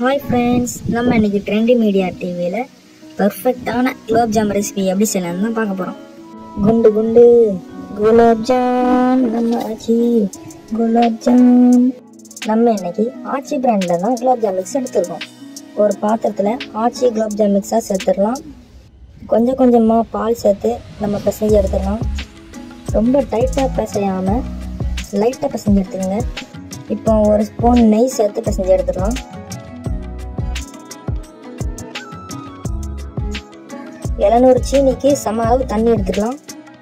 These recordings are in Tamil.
ஹாய் ஃப்ரெண்ட்ஸ் நம்ம இன்னைக்கு ட்ரெண்டி மீடியா டிவியில் பர்ஃபெக்டான குலோப் ஜாம் ரெசிபி எப்படி செய்யலாம்னு தான் பார்க்க போகிறோம் குண்டு குண்டு குலாப் ஜாம் நம்ம ஆச்சி குலாப் ஜாம் நம்ம இன்னைக்கு ஆச்சி பிராண்டில் தான் குலாப் ஜாம் மிக்ஸ் எடுத்துருக்கோம் ஒரு பாத்திரத்தில் ஆச்சி குலாப் ஜாம் மிக்ஸாக சேர்த்துடலாம் கொஞ்சம் கொஞ்சமாக பால் சேர்த்து நம்ம பிசைஞ்சு எடுத்துடலாம் ரொம்ப டைட்டாக பிசையாமல் லைட்டாக பிசைஞ்சு எடுத்துக்கோங்க இப்போ ஒரு ஸ்பூன் நெய் சேர்த்து பிசைஞ்சு எடுத்துக்கலாம் எழுநூறு சீனிக்கு சம அளவு தண்ணி எடுத்துக்கலாம்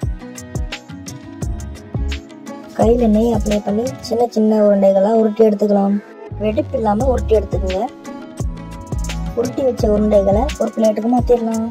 கையில் நெய் அப்ளை பண்ணி சின்ன சின்ன உருண்டைகளாக உருட்டி எடுத்துக்கலாம் வெடிப்பு இல்லாமல் உருட்டி எடுத்துக்கோங்க உருட்டி வச்ச உருண்டைகளை ஒரு பிளேட்டுக்கு மாற்றிடலாம்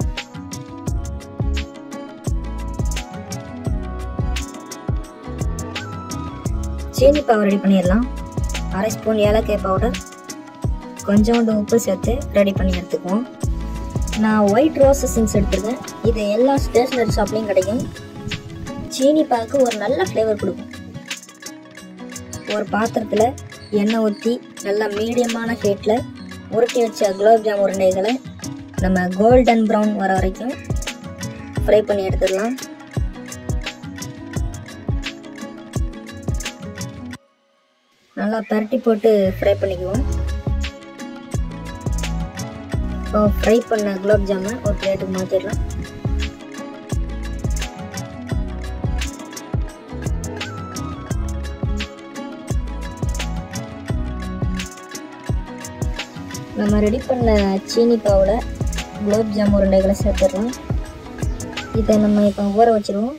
சீனி பாவு ரெடி பண்ணிடலாம் அரை ஸ்பூன் ஏலக்காய் பவுடர் கொஞ்சோண்டு உப்பு சேர்த்து ரெடி பண்ணி எடுத்துக்குவோம் நான் ஒயிட் ரோஸ் எசன்ஸ் எடுத்துருக்கேன் இது எல்லா ஸ்டேஷனரி ஷாப்லேயும் கிடைக்கும் சீனி பாக்கு ஒரு நல்ல ஃப்ளேவர் கொடுக்கும் ஒரு பாத்திரத்தில் எண்ணெய் ஊற்றி நல்லா மீடியமான ஹீட்டில் உருட்டி வச்ச குலோப் ஜாம் உருண்டைகளை நம்ம கோல்டன் ப்ரௌன் வர வரைக்கும் ஃப்ரை பண்ணி எடுத்துடலாம் நல்லா பரட்டி போட்டு ஃப்ரை பண்ணிக்குவோம் இப்போ ஃப்ரை பண்ண குலோப் ஜாமை ஒரு பிளேட்டுக்கு மாற்றிடலாம் நம்ம ரெடி பண்ண சீனி பாவில் குலோப் ஜாம் உருண்டைகளை சேர்த்துடலாம் இதை நம்ம இப்போ ஊற வச்சிருவோம்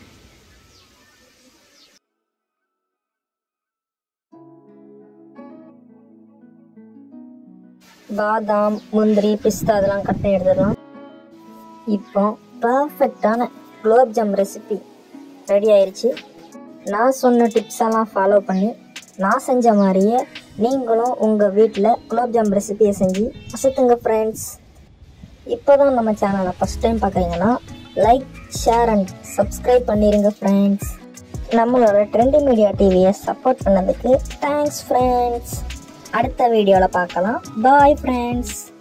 பாதாம் முந்திரி பிஸ்தா அதெல்லாம் கட் பண்ணி எடுத்துடலாம் இப்போ பர்ஃபெக்டான குலோப் ஜாம் ரெசிபி ரெடி ஆயிருச்சு நான் சொன்ன டிப்ஸ் எல்லாம் ஃபாலோ பண்ணி நான் செஞ்ச மாதிரியே நீங்களும் உங்கள் வீட்டில் குலோப் ஜாம் ரெசிபியை செஞ்சு அசத்துங்க ஃப்ரெண்ட்ஸ் இப்போ தான் நம்ம சேனலை ஃபஸ்ட் டைம் பார்க்குறீங்கன்னா லைக் ஷேர் அண்ட் சப்ஸ்கிரைப் பண்ணிடுங்க ஃப்ரெண்ட்ஸ் நம்மளோட ட்ரெண்டி மீடியா டிவியை சப்போர்ட் பண்ணதுக்கு தேங்க்ஸ் ஃப்ரெண்ட்ஸ் அடுத்த வீடியோவில் பார்க்கலாம் பாய் ஃப்ரெண்ட்ஸ்